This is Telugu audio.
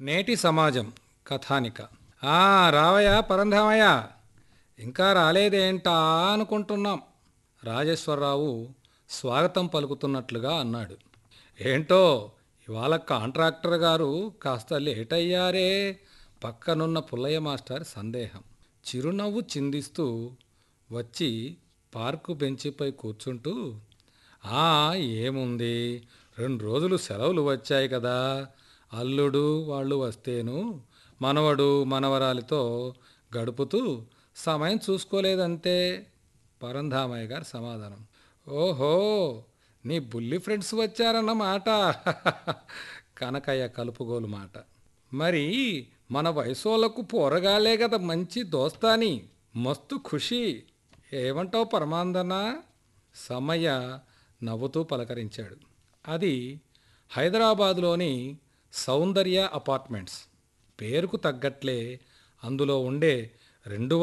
నేటి సమాజం కథానిక ఆ రావయ్య పరంధామయ్య ఇంకా రాలేదేంటా అనుకుంటున్నాం రాజేశ్వరరావు స్వాగతం పలుకుతున్నట్లుగా అన్నాడు ఏంటో ఇవాళ కాంట్రాక్టర్ గారు కాస్త లేట్ అయ్యారే పక్కనున్న పుల్లయ్య మాస్టర్ సందేహం చిరునవ్వు చిందిస్తూ వచ్చి పార్కు బెంచిపై కూర్చుంటూ ఆ ఏముంది రెండు రోజులు సెలవులు వచ్చాయి కదా అల్లుడు వాళ్ళు వస్తేను మనవడు మనవరాలితో గడుపుతూ సమయం చూసుకోలేదంతే పరంధామయ్య గారి సమాధానం ఓహో నీ బుల్లి ఫ్రెండ్స్ వచ్చారన్నమాట కనకయ్య కలుపుగోలు మాట మరి మన వయసోళ్ళకు పోరగాలే కదా మంచి దోస్తాని మస్తు ఖుషి ఏమంటావు పరమాందన్న సమయ్య నవ్వుతూ పలకరించాడు అది హైదరాబాదులోని సౌందర్య అపార్ట్మెంట్స్ పేరుకు తగ్గట్లే అందులో ఉండే రెండు